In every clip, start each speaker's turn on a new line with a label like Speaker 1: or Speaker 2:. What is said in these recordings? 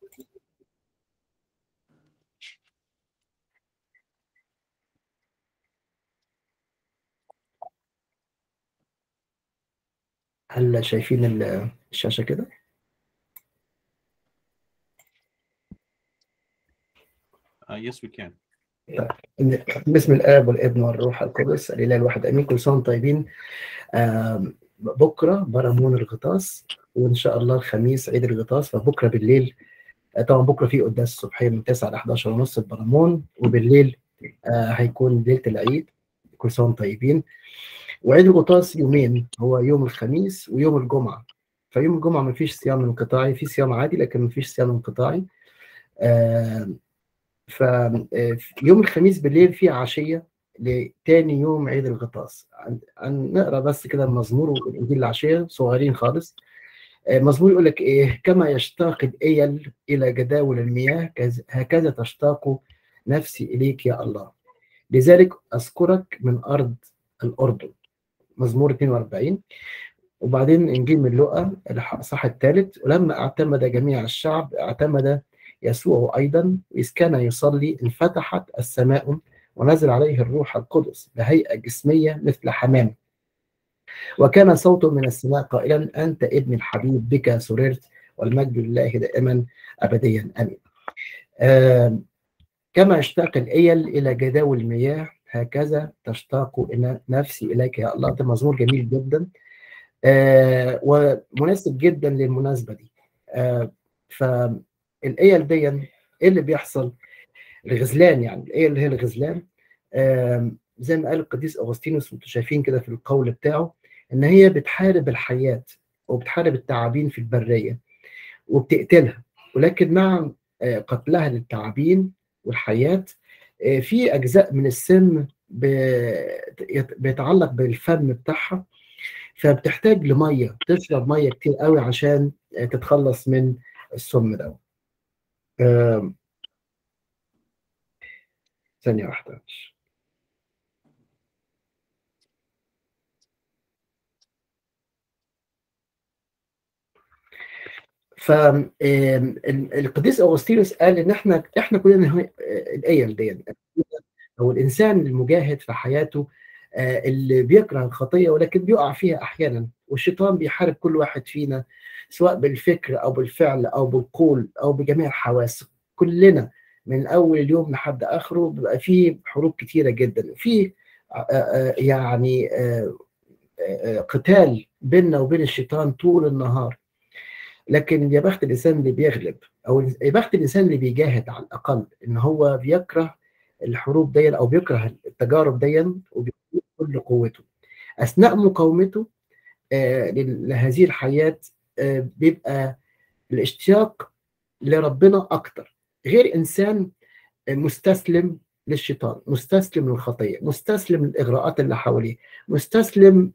Speaker 1: هل شايفين ال- الشاشة كده؟
Speaker 2: Uh, yes, we can.
Speaker 1: إن- باسم الآب والابن والروح القدس الإله الواحد آمين كل سنة وأنتم طيبين آم، بكرة برامون الغطاس وإن شاء الله الخميس عيد الغطاس فبكرة بالليل آه، طبعا بكرة في قداس الصبحية من 9 ل 11 ونص البرامون وبالليل آه، هيكون ليلة العيد كل سنة وأنتم طيبين وعيد الغطاس يومين هو يوم الخميس ويوم الجمعة فيوم الجمعة ما فيش صيام انقطاعي في صيام عادي لكن ما فيش صيام انقطاعي آه، ف آه، في يوم الخميس بالليل في عشية لتاني يوم عيد الغطاس عن- عن- نقرا بس كده المزمور والانجيل العشية صغيرين خالص آه، مزمور يقول لك ايه كما يشتاق الايل الى جداول المياه كز- هكذا تشتاق نفسي اليك يا الله لذلك اذكرك من ارض الاردن مزمور 42 وبعدين انجيل من لوقا الاصحاح الثالث ولما اعتمد جميع الشعب اعتمد يسوع ايضا اذ كان يصلي انفتحت السماء ونزل عليه الروح القدس بهيئه جسميه مثل حمام وكان صوت من السماء قائلا انت ابن الحبيب بك سررت والمجد لله دائما ابديا امين. آم، كما اشتاق الايل الى جداول المياه هكذا تشتاق إن نفسي اليك يا الله ده مزمور جميل جدا آه ومناسب جدا للمناسبه دي آه فالايل دي ايه اللي بيحصل الغزلان يعني الايه اللي هي الغزلان آه زي ما قال القديس اغسطينوس وانتم شايفين كده في القول بتاعه ان هي بتحارب الحياه وبتحارب التعابين في البريه وبتقتلها ولكن مع آه، قتلها للتعابين والحياه آه، في اجزاء من السم ب- يت- بيتعلق بالفم بتاعها فبتحتاج لميه تشرب ميه كتير قوي عشان آه، تتخلص من السم ده آم، ثانيه واحده فالقديس اغسطينوس قال ان احنا احنا كلنا هو- آه، الايل دي او الانسان المجاهد في حياته آه، اللي بيكره الخطيه ولكن بيقع فيها احيانا والشيطان بيحارب كل واحد فينا سواء بالفكر او بالفعل او بالقول او بجميع الحواس كلنا من اول اليوم لحد اخره بيبقى فيه حروب كتيره جدا في آه، آه، يعني آه، آه، قتال بيننا وبين الشيطان طول النهار لكن يا بخت الانسان اللي بيغلب او يا بخت الانسان اللي بيجاهد على الاقل ان هو بيكره الحروب دي او بيكره التجارب دي وبيقوم كل قوته اثناء مقاومته آه، لهذه الحياه آه، بيبقى الاشتياق لربنا اكتر غير انسان مستسلم للشيطان مستسلم للخطيه مستسلم للاغراءات اللي حواليه مستسلم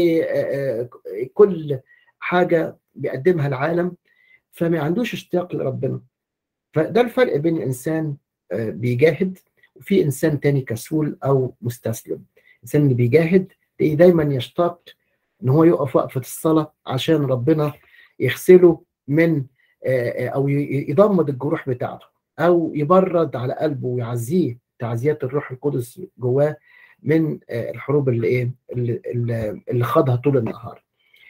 Speaker 1: لكل حاجه بيقدمها العالم فما عندوش اشتياق لربنا فده الفرق بين انسان آه، بيجاهد وفي انسان تاني كسول او مستسلم الانسان اللي بيجاهد تلاقيه دايما يشتاق ان هو يقف وقفه الصلاه عشان ربنا يغسله من آه، آه، او ي- يضمد الجروح بتاعته او يبرد على قلبه ويعزيه تعزيات الروح القدس جواه من آه، الحروب اللي ايه اللي, اللي اللي خاضها طول النهار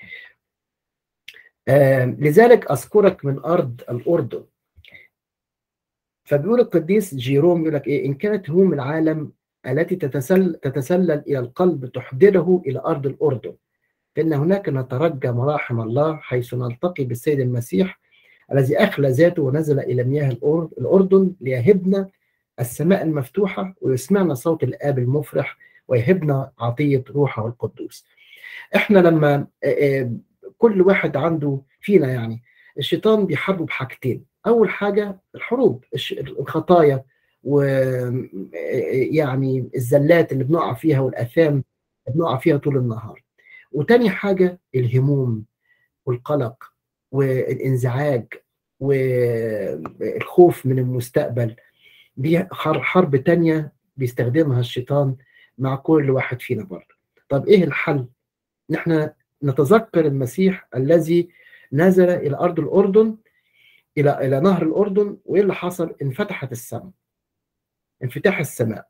Speaker 1: آه، لذلك اذكرك من ارض الاردن فبيقول القديس جيروم يقول لك ايه ان كانت هموم العالم التي تتسل تتسلل الى القلب تحضره الى ارض الاردن فان هناك نترجى مراحم الله حيث نلتقي بالسيد المسيح الذي اخلى ذاته ونزل الى مياه الأر- الاردن ليهبنا السماء المفتوحه ويسمعنا صوت الاب المفرح ويهبنا عطيه روحه القدوس. احنا لما آه، آه، كل واحد عنده فينا يعني الشيطان بيحاربه بحاجتين اول حاجه الحروب الش- الخطايا ويعني الزلات اللي بنقع فيها والاثام اللي بنقع فيها طول النهار وتاني حاجه الهموم والقلق والانزعاج والخوف من المستقبل دي حر- حرب تانية بيستخدمها الشيطان مع كل واحد فينا برضه طب ايه الحل نحن نتذكر المسيح الذي نزل الى ارض الاردن الى الى نهر الاردن وايه اللي حصل؟ انفتحت السماء انفتاح السماء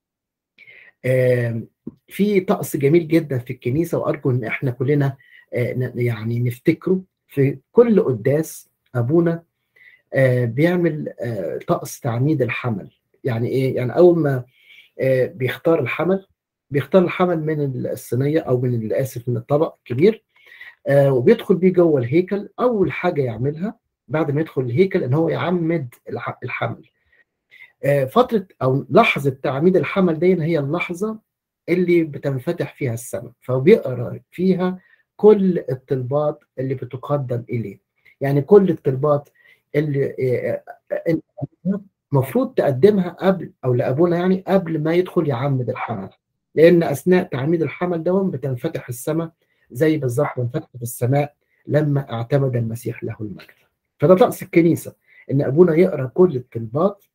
Speaker 1: آم، في طقس جميل جدا في الكنيسه وارجو ان احنا كلنا آه، ن- يعني نفتكره في كل قداس ابونا آه، بيعمل آه، طقس تعميد الحمل يعني ايه؟ يعني اول ما آه، بيختار الحمل بيختار الحمل من الصينيه او من اسف من الطبق الكبير آه، وبيدخل بيه جوه الهيكل اول حاجه يعملها بعد ما يدخل الهيكل ان هو يعمد الح- الحمل آه، فتره او لحظه تعميد الحمل دي هي اللحظه اللي بتنفتح فيها السماء فبيقرا فيها كل الطلبات اللي بتقدم اليه يعني كل الطلبات اللي آه، آه، انت المفروض تقدمها قبل او لابونا يعني قبل ما يدخل يعمد الحمل لان اثناء تعميد الحمل ده بتنفتح السماء زي بالظبط ما انفتحت السماء لما اعتمد المسيح له المجد فده طقس الكنيسه ان ابونا يقرا كل الطلبات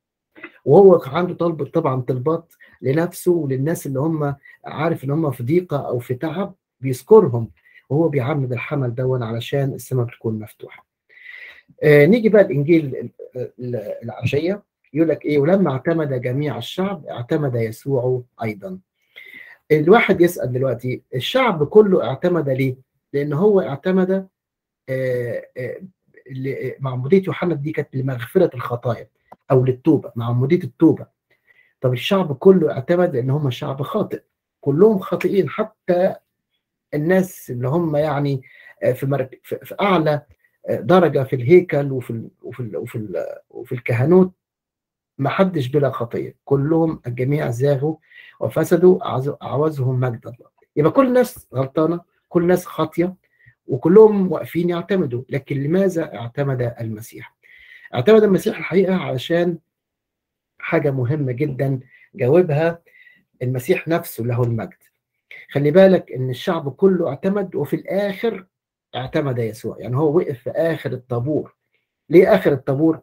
Speaker 1: وهو عنده طلب طبعا طلبات لنفسه وللناس اللي هم عارف ان هم في ضيقه او في تعب بيذكرهم وهو بيعمد الحمل دون علشان السماء بتكون مفتوحه. آه نيجي بقى الانجيل ال- ال- العشيه يقول لك ايه ولما اعتمد جميع الشعب اعتمد يسوع ايضا. الواحد يسال دلوقتي الشعب كله اعتمد ليه؟ لان هو اعتمد آه، آه، ل- معموديه يوحنا دي كانت لمغفره الخطايا او للتوبه معموديه التوبه طب الشعب كله اعتمد ان هم شعب خاطئ كلهم خاطئين حتى الناس اللي هم يعني آه، في مرك... في في اعلى آه، درجه في الهيكل وفي ال... وفي ال... وفي ال... وفي الكهنوت ما حدش بلا خطيه كلهم الجميع زاغوا وفسدوا أعز- اعوزهم مجد الله يبقى كل الناس غلطانه كل الناس خاطيه وكلهم واقفين يعتمدوا لكن لماذا اعتمد المسيح اعتمد المسيح الحقيقه علشان حاجه مهمه جدا جاوبها المسيح نفسه له المجد خلي بالك ان الشعب كله اعتمد وفي الاخر اعتمد يسوع يعني هو وقف في اخر الطابور ليه اخر الطابور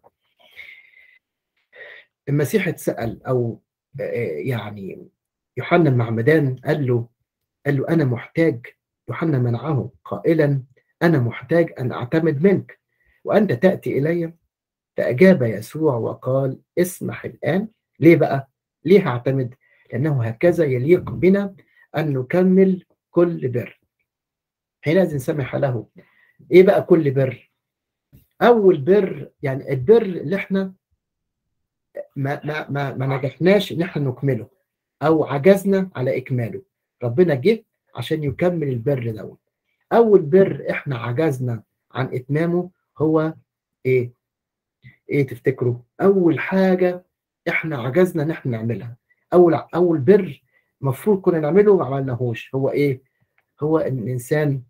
Speaker 1: المسيح اتسال او آه، يعني يوحنا المعمدان قال له قال له انا محتاج يوحنا منعه قائلا انا محتاج ان اعتمد منك وانت تاتي الي فاجاب يسوع وقال اسمح الان ليه بقى ليه هعتمد لانه هكذا يليق بنا ان نكمل كل بر حينئذ سمح له ايه بقى كل بر اول بر يعني البر اللي احنا ما ما ما, ما نجحناش ان احنا نكمله او عجزنا على اكماله ربنا جه عشان يكمل البر دوت اول بر احنا عجزنا عن اتمامه هو ايه ايه تفتكروا اول حاجه احنا عجزنا ان احنا نعملها اول اول بر المفروض كنا نعمله وما عملناهوش هو ايه هو ان الانسان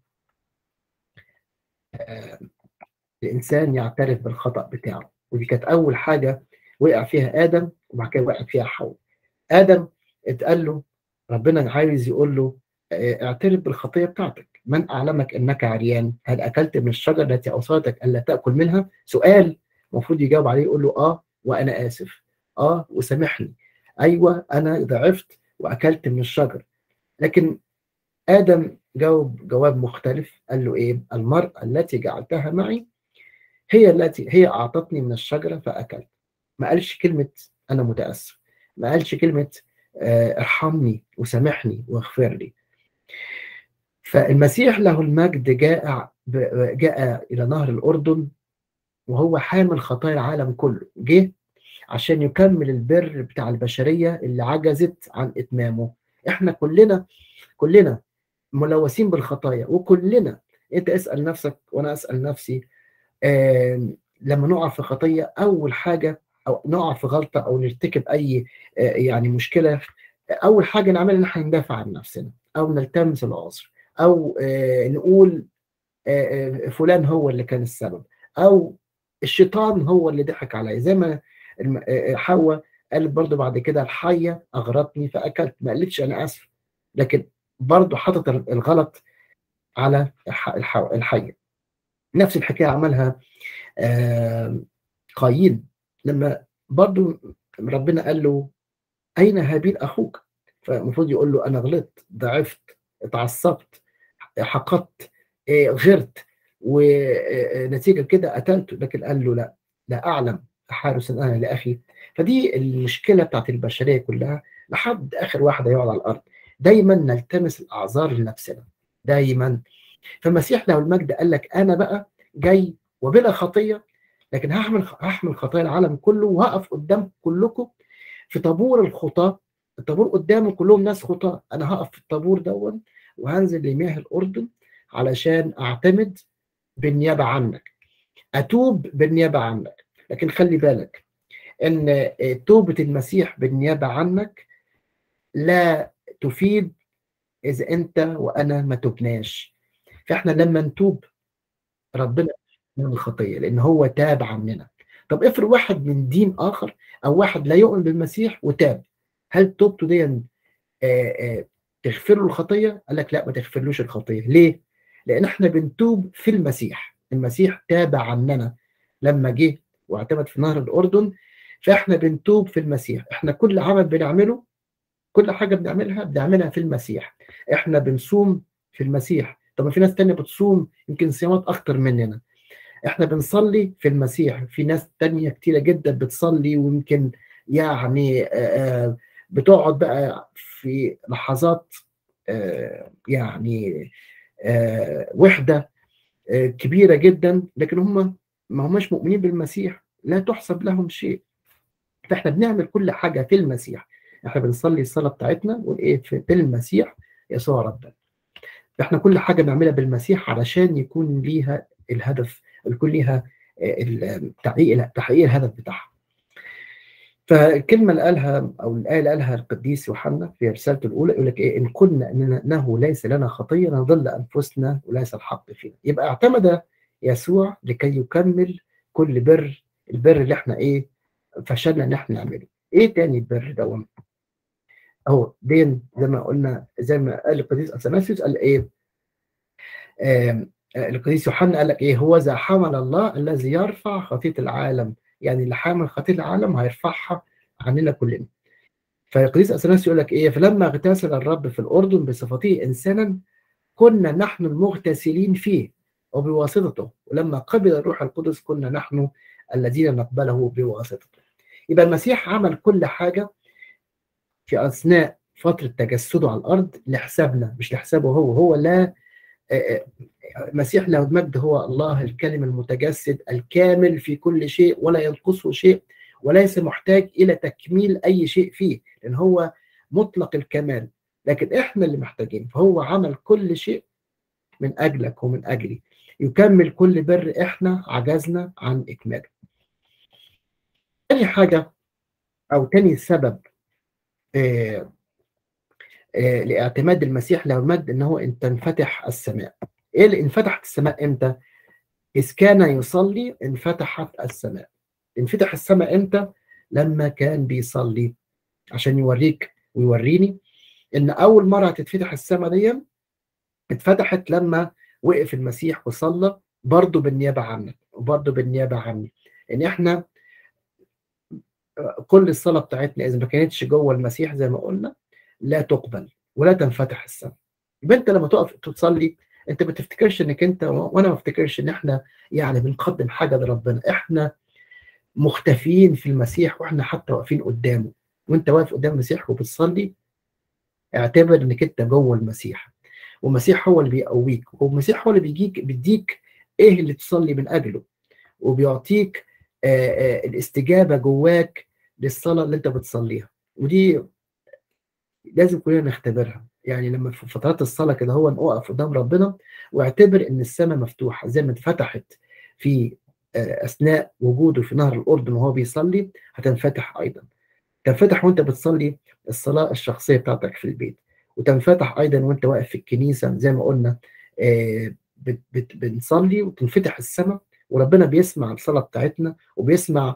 Speaker 1: آه الانسان يعترف بالخطا بتاعه ودي كانت اول حاجه وقع فيها ادم وبعد كده وقع فيها حواء ادم اتقال له ربنا عايز يقول له آه، اعترف بالخطيه بتاعتك من اعلمك انك عريان هل اكلت من الشجره التي اوصتك الا تاكل منها سؤال المفروض يجاوب عليه يقول له اه وانا اسف اه وسامحني ايوه انا ضعفت واكلت من الشجر لكن ادم جاوب جواب مختلف قال له ايه المرأة التي جعلتها معي هي التي هي اعطتني من الشجره فاكلت ما قالش كلمه انا متاسف ما قالش كلمه آه، ارحمني وسامحني واغفر لي فالمسيح له المجد جاء ب- جاء الى نهر الاردن وهو حامل خطايا العالم كله جه عشان يكمل البر بتاع البشريه اللي عجزت عن اتمامه احنا كلنا كلنا ملوثين بالخطايا وكلنا انت اسال نفسك وانا اسال نفسي آه لما نقع في خطيه اول حاجه او نقع في غلطه او نرتكب اي آه يعني مشكله اول حاجه نعملها ان احنا ندافع عن نفسنا او نلتمس العذر او آه نقول آه آه، فلان هو اللي كان السبب او الشيطان هو اللي ضحك عليا زي ما الم- آه، آه، حواء قالت برضو بعد كده الحيه اغرتني فاكلت ما قالتش انا اسف لكن برضو حطت الغلط على الح- الح- الحيه نفس الحكايه عملها آه، قايين لما برضو ربنا قال له اين هابيل اخوك فالمفروض يقول له انا غلطت ضعفت اتعصبت حقدت إيه، غرت ونتيجه كده قتلته لكن قال له لا لا اعلم حارس انا لاخي فدي المشكله بتاعت البشريه كلها لحد اخر واحد هيقعد على الارض دايما نلتمس الاعذار لنفسنا دايما فالمسيح له المجد قال لك انا بقى جاي وبلا خطيه لكن هحمل هحمل خطايا العالم كله وهقف قدام كلكم في طابور الخطاه الطابور قدامه كلهم ناس خطاه انا هقف في الطابور دون وهنزل لمياه الاردن علشان اعتمد بالنيابه عنك اتوب بالنيابه عنك لكن خلي بالك ان توبه المسيح بالنيابه عنك لا تفيد اذا انت وانا ما تبناش فاحنا لما نتوب ربنا من الخطيه لان هو تاب عننا طب افرض واحد من دين اخر او واحد لا يؤمن بالمسيح وتاب هل توبته دي تغفر له الخطيه؟ قال لك لا ما تغفرلوش الخطيه، ليه؟ لان احنا بنتوب في المسيح، المسيح تاب عننا لما جه واعتمد في نهر الاردن فاحنا بنتوب في المسيح، احنا كل عمل بنعمله كل حاجه بنعملها بنعملها في المسيح، احنا بنصوم في المسيح، طب في ناس تانية بتصوم يمكن صيامات اكتر مننا. احنا بنصلي في المسيح، في ناس تانية كتيره جدا بتصلي ويمكن يعني آآ بتقعد بقى في لحظات يعني وحدة كبيرة جدا لكن هم ما هماش مؤمنين بالمسيح لا تحسب لهم شيء فاحنا بنعمل كل حاجة في المسيح احنا بنصلي الصلاة بتاعتنا وايه في المسيح يسوع ربنا احنا كل حاجة بنعملها بالمسيح علشان يكون ليها الهدف يكون ليها تحقيق تحقيق الهدف بتاعها فالكلمة اللي قالها أو الآية اللي قالها القديس يوحنا في رسالته الأولى يقول لك إيه إن كنا إنه ليس لنا خطية نضل أنفسنا وليس الحق فينا يبقى اعتمد يسوع لكي يكمل كل بر البر اللي إحنا إيه فشلنا إن إحنا نعمله إيه تاني البر ده أهو دين زي ما قلنا زي ما قال القديس أثناسيوس قال إيه آه القديس يوحنا قال لك إيه هو ذا حمل الله الذي يرفع خطية العالم يعني اللي حامل خطيه العالم هيرفعها عننا كلنا. فالقديس اثناس يقول لك ايه فلما اغتسل الرب في الاردن بصفته انسانا كنا نحن المغتسلين فيه وبواسطته ولما قبل الروح القدس كنا نحن الذين نقبله بواسطته. يبقى المسيح عمل كل حاجه في اثناء فتره تجسده على الارض لحسابنا مش لحسابه هو هو لا المسيح له المجد هو الله الكلمة المتجسد الكامل في كل شيء ولا ينقصه شيء وليس محتاج إلى تكميل أي شيء فيه لأن هو مطلق الكمال لكن إحنا اللي محتاجين فهو عمل كل شيء من أجلك ومن أجلي يكمل كل بر إحنا عجزنا عن إكماله تاني حاجة أو تاني سبب آه آه لاعتماد المسيح له المجد ان هو ان تنفتح السماء ايه اللي انفتحت السماء امتى اذ كان يصلي انفتحت السماء انفتح السماء امتى لما كان بيصلي عشان يوريك ويوريني ان اول مره هتتفتح السماء دي اتفتحت لما وقف المسيح وصلى برضه بالنيابه عنك وبرضه بالنيابه عني ان احنا كل الصلاه بتاعتنا اذا ما كانتش جوه المسيح زي ما قلنا لا تقبل ولا تنفتح السماء يبقى انت لما تقف تصلي انت ما تفتكرش انك انت وانا ما افتكرش ان احنا يعني بنقدم حاجه لربنا احنا مختفيين في المسيح واحنا حتى واقفين قدامه وانت واقف قدام المسيح وبتصلي اعتبر انك انت جوه المسيح والمسيح هو اللي بيقويك والمسيح هو اللي بيجيك بيديك ايه اللي تصلي من اجله وبيعطيك آآ آآ الاستجابه جواك للصلاه اللي انت بتصليها ودي لازم كلنا نختبرها يعني لما في فترات الصلاه كده هو نقف قدام ربنا واعتبر ان السماء مفتوحه زي ما اتفتحت في اثناء وجوده في نهر الاردن وهو بيصلي هتنفتح ايضا تنفتح وانت بتصلي الصلاه الشخصيه بتاعتك في البيت وتنفتح ايضا وانت واقف في الكنيسه زي ما قلنا بت بت بنصلي وتنفتح السماء وربنا بيسمع الصلاه بتاعتنا وبيسمع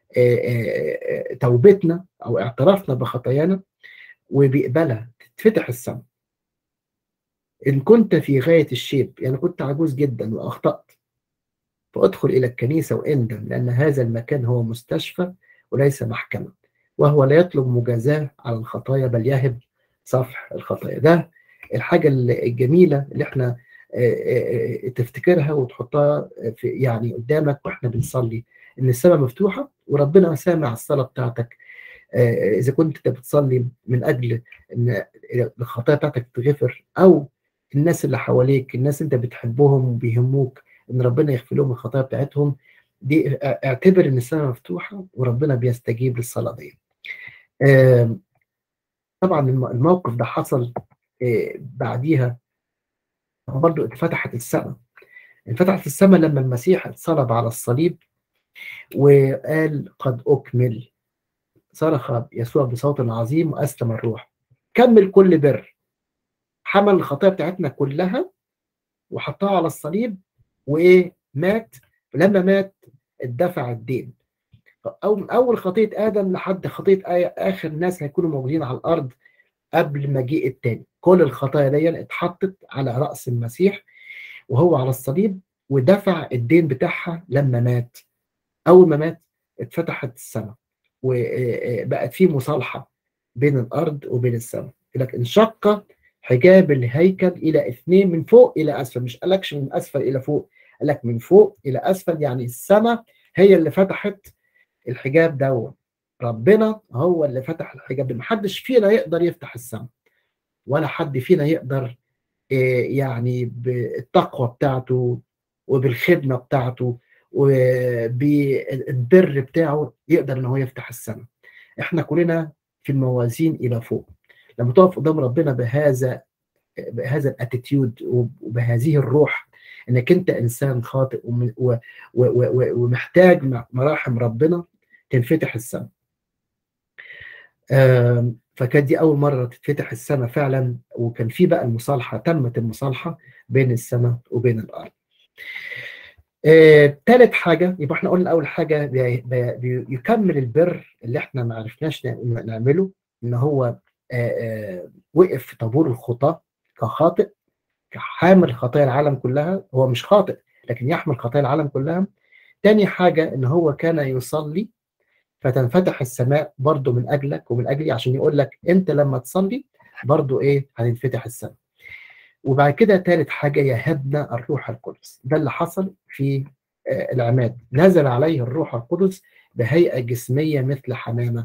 Speaker 1: توبتنا او اعترافنا بخطايانا وبيقبلها تتفتح السماء إن كنت في غاية الشيب يعني كنت عجوز جدا وأخطأت فأدخل إلى الكنيسة وأندم لأن هذا المكان هو مستشفى وليس محكمة وهو لا يطلب مجازاة على الخطايا بل يهب صفح الخطايا ده الحاجة الجميلة اللي احنا آه، آه، تفتكرها وتحطها في يعني قدامك واحنا بنصلي ان السماء مفتوحه وربنا سامع الصلاه بتاعتك آه، اذا كنت انت بتصلي من اجل ان الخطايا بتاعتك تتغفر او الناس اللي حواليك الناس انت بتحبهم وبيهموك ان ربنا يغفر لهم الخطايا بتاعتهم دي اعتبر ان السماء مفتوحه وربنا بيستجيب للصلاه دي. آم، طبعا الم- الموقف ده حصل آه، بعديها برضه اتفتحت السماء انفتحت السماء لما المسيح اتصلب على الصليب وقال قد أكمل صرخ يسوع بصوت عظيم وأسلم الروح كمل كل بر حمل الخطايا بتاعتنا كلها وحطها على الصليب وإيه مات لما مات اتدفع الدين أو من أول خطية آدم لحد خطية آية آخر ناس هيكونوا موجودين على الأرض قبل مجيء التاني كل الخطايا دي اتحطت على رأس المسيح وهو على الصليب ودفع الدين بتاعها لما مات اول ما مات اتفتحت السماء وبقت في مصالحه بين الارض وبين السماء يقول لك انشق حجاب الهيكل الى اثنين من فوق الى اسفل مش قالكش من اسفل الى فوق قال لك من فوق الى اسفل يعني السماء هي اللي فتحت الحجاب ده ربنا هو اللي فتح الحجاب ده محدش فينا يقدر يفتح السماء ولا حد فينا يقدر إيه، يعني بالتقوى بتاعته وبالخدمه بتاعته وبالبر بتاعه يقدر ان هو يفتح السماء احنا كلنا في الموازين الى فوق لما تقف قدام ربنا بهذا بهذا الاتيتيود وبهذه الروح انك انت انسان خاطئ وم- و- و- و- ومحتاج م- مراحم ربنا تنفتح السماء آم، فكانت دي اول مره تتفتح السماء فعلا وكان في بقى المصالحه تمت المصالحه بين السماء وبين الارض آه، تالت حاجة يبقى احنا قلنا أول حاجة بي- بي- بي- يكمل البر اللي احنا ما عرفناش نع- نعمله إن هو آه، آه، وقف في طابور الخطاة كخاطئ كحامل خطايا العالم كلها هو مش خاطئ لكن يحمل خطايا العالم كلها تاني حاجة إن هو كان يصلي فتنفتح السماء برضو من أجلك ومن أجلي عشان يقول لك أنت لما تصلي برضو إيه هتنفتح السماء وبعد كده تالت حاجة يهبنا الروح القدس ده اللي حصل في آه، العماد نزل عليه الروح القدس بهيئة جسمية مثل حمامة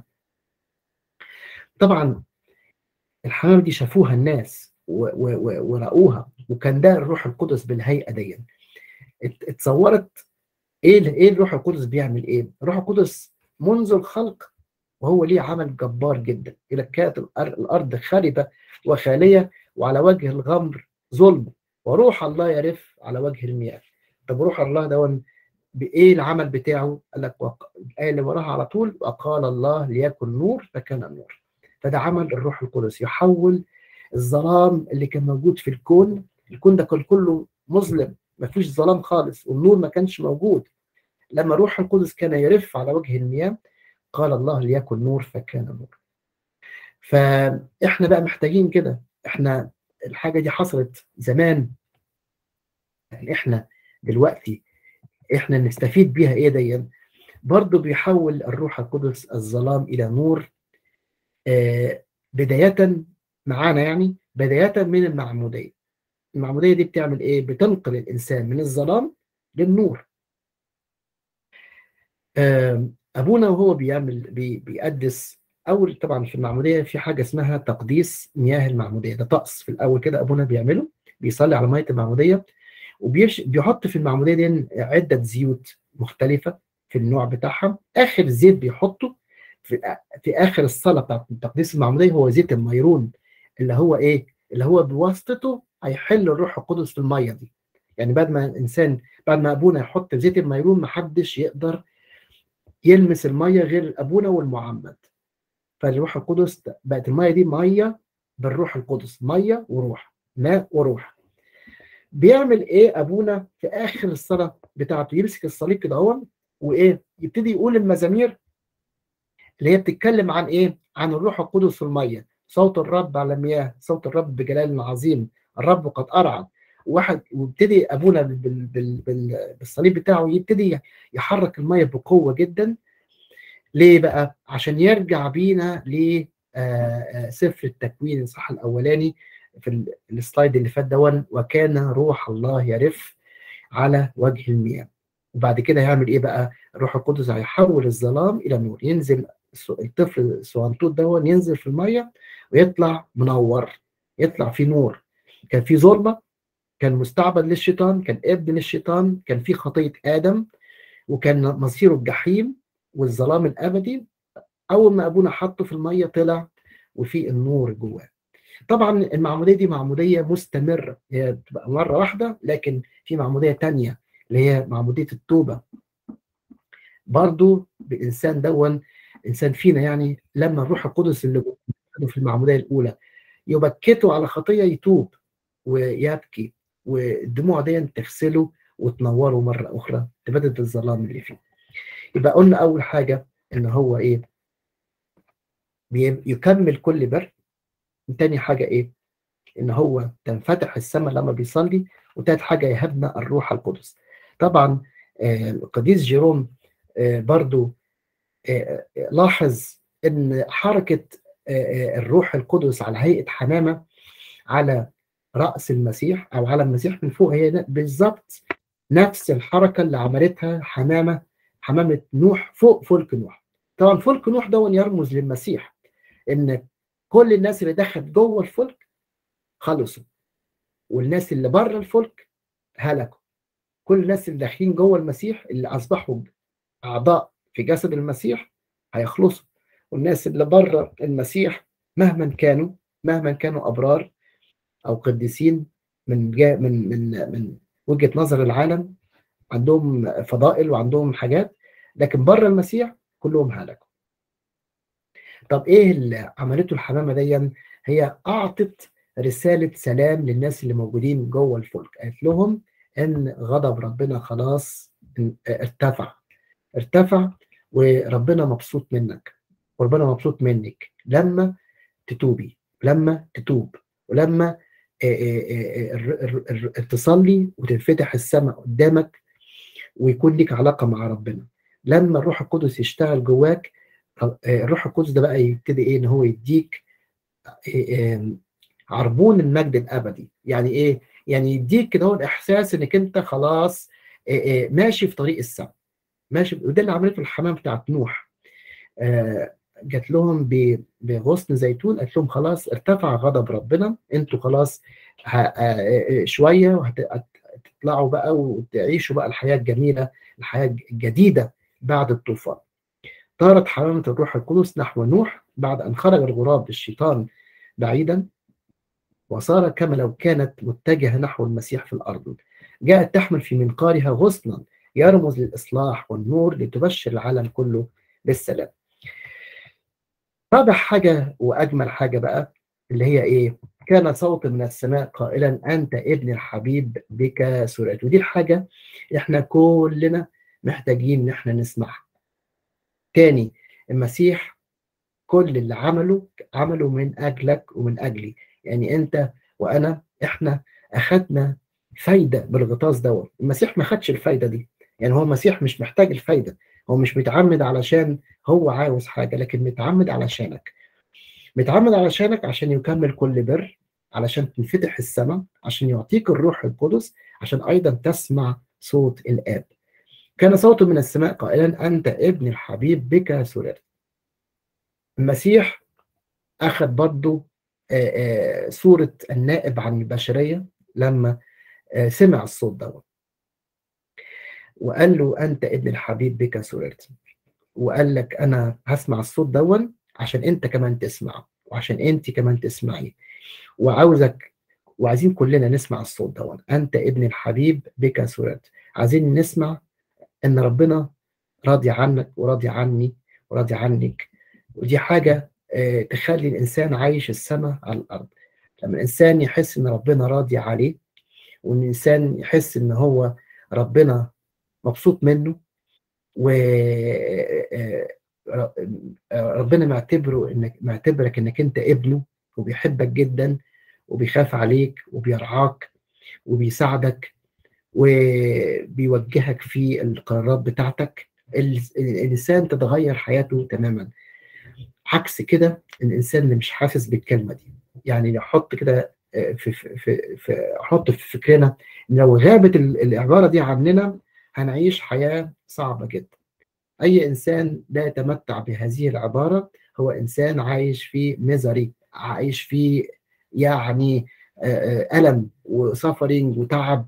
Speaker 1: طبعا الحمامة دي شافوها الناس و- و- و- ورأوها وكان ده الروح القدس بالهيئة دي ات- اتصورت ايه ال- ايه الروح القدس بيعمل ايه الروح القدس منذ الخلق وهو ليه عمل جبار جدا إلى كانت الأر- الأرض خربة وخالية وعلى وجه الغمر ظلم وروح الله يرف على وجه المياه طب روح الله ده بإيه العمل بتاعه؟ قال لك وق- الآية اللي وراها على طول وقال الله ليكن نور فكان النور فده عمل الروح القدس يحول الظلام اللي كان موجود في الكون الكون ده كان كله مظلم ما فيش ظلام خالص والنور ما كانش موجود لما روح القدس كان يرف على وجه المياه قال الله ليكن نور فكان نور فاحنا بقى محتاجين كده احنا الحاجه دي حصلت زمان يعني احنا دلوقتي احنا نستفيد بيها ايه دي برضه بيحول الروح القدس الظلام الى نور آه بدايه معانا يعني بدايه من المعموديه المعموديه دي بتعمل ايه بتنقل الانسان من الظلام للنور آه ابونا وهو بيعمل بي بيقدس اول طبعا في المعموديه في حاجه اسمها تقديس مياه المعموديه ده طقس في الاول كده ابونا بيعمله بيصلي على ميه المعموديه وبيحط في المعموديه دي عده زيوت مختلفه في النوع بتاعها اخر زيت بيحطه في في اخر الصلاه بتاعت تقديس المعموديه هو زيت الميرون اللي هو ايه اللي هو بواسطته هيحل الروح القدس في الميه دي يعني بعد ما الانسان بعد ما ابونا يحط زيت الميرون ما حدش يقدر يلمس الميه غير ابونا والمعمد فالروح القدس بقت الميه دي ميه بالروح القدس ميه وروح ماء وروح بيعمل ايه ابونا في اخر الصلاه بتاعته يمسك الصليب كده هو وايه يبتدي يقول المزامير اللي هي بتتكلم عن ايه عن الروح القدس في الميه صوت الرب على المياه صوت الرب بجلال عظيم الرب قد ارعى واحد ويبتدي ابونا بال بال بال بالصليب بتاعه يبتدي يحرك الميه بقوه جدا ليه بقى عشان يرجع بينا ل سفر التكوين الصح الاولاني في ال- السلايد اللي فات دون وكان روح الله يرف على وجه المياه وبعد كده هيعمل ايه بقى الروح القدس هيحول الظلام الى نور ينزل الس- الطفل الصغنطوط دون ينزل في الميه ويطلع منور يطلع في نور كان في ظلمه كان مستعبد للشيطان كان ابن للشيطان كان في خطيه ادم وكان مصيره الجحيم والظلام الابدي اول ما ابونا حطه في الميه طلع وفي النور جواه طبعا المعموديه دي معموديه مستمره هي بتبقى مره واحده لكن في معموديه تانية اللي هي معموديه التوبه برضو بانسان دون انسان فينا يعني لما الروح القدس اللي جوه في المعموديه الاولى يبكته على خطيه يتوب ويبكي والدموع دي تغسله وتنوره مره اخرى تبدد الظلام اللي فيه يبقى قلنا اول حاجه ان هو ايه بي- يكمل كل بر تاني حاجه ايه ان هو تنفتح السماء لما بيصلي وتالت حاجه يهبنا الروح القدس طبعا آه، القديس جيروم آه، برضو آه، آه، لاحظ ان حركه آه، آه، الروح القدس على هيئه حمامه على راس المسيح او على المسيح من فوق هي ن- بالظبط نفس الحركه اللي عملتها حمامه حمامه نوح فوق فلك نوح طبعا فلك نوح ده يرمز للمسيح ان كل الناس اللي دخلت جوه الفلك خلصوا والناس اللي بره الفلك هلكوا كل الناس اللي داخلين جوه المسيح اللي اصبحوا اعضاء في جسد المسيح هيخلصوا والناس اللي بره المسيح مهما كانوا مهما كانوا ابرار او قديسين من جا من من من وجهه نظر العالم عندهم فضائل وعندهم حاجات لكن بره المسيح كلهم هلكوا طب ايه اللي عملته الحمامه دي هي اعطت رساله سلام للناس اللي موجودين جوه الفلك قالت لهم ان غضب ربنا خلاص ارتفع ارتفع وربنا مبسوط منك وربنا مبسوط منك لما تتوبي لما تتوب ولما آه، آه، آه، الر- الر- الر- تصلي وتنفتح السماء قدامك ويكون لك علاقه مع ربنا لما الروح القدس يشتغل جواك آه، الروح القدس ده بقى يبتدي ايه ان هو يديك آه، آه، عربون المجد الابدي يعني ايه يعني يديك كده هو الاحساس انك انت خلاص آه، آه، ماشي في طريق السماء ماشي وده اللي عملته الحمام بتاعت نوح آه، جات لهم ب- بغصن زيتون قالت لهم خلاص ارتفع غضب ربنا انتوا خلاص ه- آه، آه، شويه وهتطلعوا بقى وتعيشوا بقى الحياه الجميله الحياه الجديده بعد الطوفان طارت حرامة الروح القدس نحو نوح بعد أن خرج الغراب الشيطان بعيدا وصار كما لو كانت متجهة نحو المسيح في الأرض جاءت تحمل في منقارها غصنا يرمز للإصلاح والنور لتبشر العالم كله بالسلام رابع حاجة وأجمل حاجة بقى اللي هي إيه كان صوت من السماء قائلا أنت ابن الحبيب بك سرعت ودي الحاجة إحنا كلنا محتاجين إن إحنا نسمعها تاني المسيح كل اللي عمله عمله من أجلك ومن أجلي يعني أنت وأنا إحنا أخدنا فايدة بالغطاس دوت المسيح ما خدش الفايدة دي يعني هو المسيح مش محتاج الفايدة هو مش متعمد علشان هو عاوز حاجة لكن متعمد علشانك متعمد علشانك عشان يكمل كل بر علشان تنفتح السماء عشان يعطيك الروح القدس عشان أيضا تسمع صوت الآب كان صوت من السماء قائلا أنت ابن الحبيب بك سررت المسيح أخذ برضه آه، آه، صورة النائب عن البشرية لما آه، سمع الصوت ده وقال له أنت ابن الحبيب بك سررت وقال لك أنا هسمع الصوت دون عشان أنت كمان تسمع وعشان أنت كمان تسمعي وعاوزك وعايزين كلنا نسمع الصوت دون أنت ابن الحبيب بك سررت عايزين نسمع إن ربنا راضي عنك وراضي عني وراضي عنك ودي حاجة آه، تخلي الإنسان عايش السماء على الأرض لما الإنسان يحس إن ربنا راضي عليه وإن الإنسان يحس إن هو ربنا مبسوط منه و آه، آه، ربنا معتبره إنك معتبرك إنك أنت ابنه وبيحبك جدا وبيخاف عليك وبيرعاك وبيساعدك وبيوجهك في القرارات بتاعتك ال- الإنسان تتغير حياته تماما عكس كده الانسان اللي مش حاسس بالكلمه دي يعني يحط كده في في في حط في فكرنا ان لو غابت العباره دي عننا هنعيش حياه صعبه جدا. اي انسان لا يتمتع بهذه العباره هو انسان عايش في ميزري عايش في يعني الم وسفرنج وتعب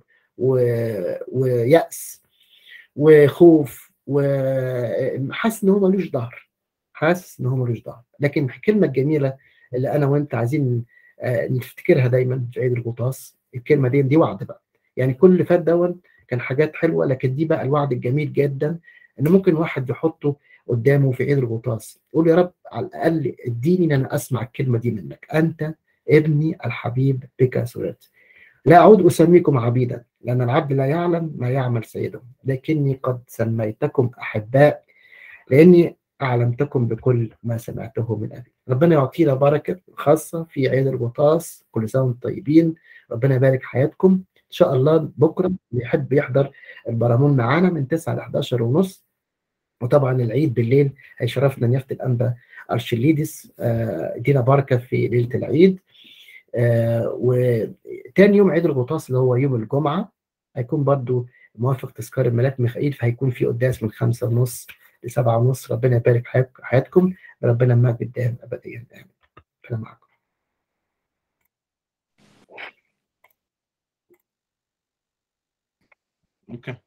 Speaker 1: ويأس وخوف وحاسس ان هو ملوش ظهر حاسس ان هو ملوش ظهر لكن الكلمه الجميله اللي انا وانت عايزين نفتكرها دايما في عيد الغطاس الكلمه دي دي وعد بقى يعني كل اللي فات دون كان حاجات حلوه لكن دي بقى الوعد الجميل جدا ان ممكن واحد يحطه قدامه في عيد الغطاس يقول يا رب على الاقل اديني ان انا اسمع الكلمه دي منك انت ابني الحبيب بك سررت لا اعود اسميكم عبيدا لان العبد لا يعلم ما يعمل سيده لكني قد سميتكم احباء لاني اعلمتكم بكل ما سمعته من ابي ربنا يعطينا بركه خاصه في عيد الغطاس كل سنه وانتم طيبين ربنا يبارك حياتكم ان شاء الله بكره اللي يحب يحضر البرامون معانا من 9 ل 11 ونص وطبعا العيد بالليل هيشرفنا نيافه الانبا ارشليدس ادينا بركه في ليله العيد آه وتاني يوم عيد الغطاس اللي هو يوم الجمعه هيكون برضو موافق تذكار الملاك ميخائيل فهيكون في قداس من خمسة ونص لسبعة ونص ربنا يبارك حياتكم ربنا مجد دائم ابديا امين انا معكم
Speaker 2: Okay.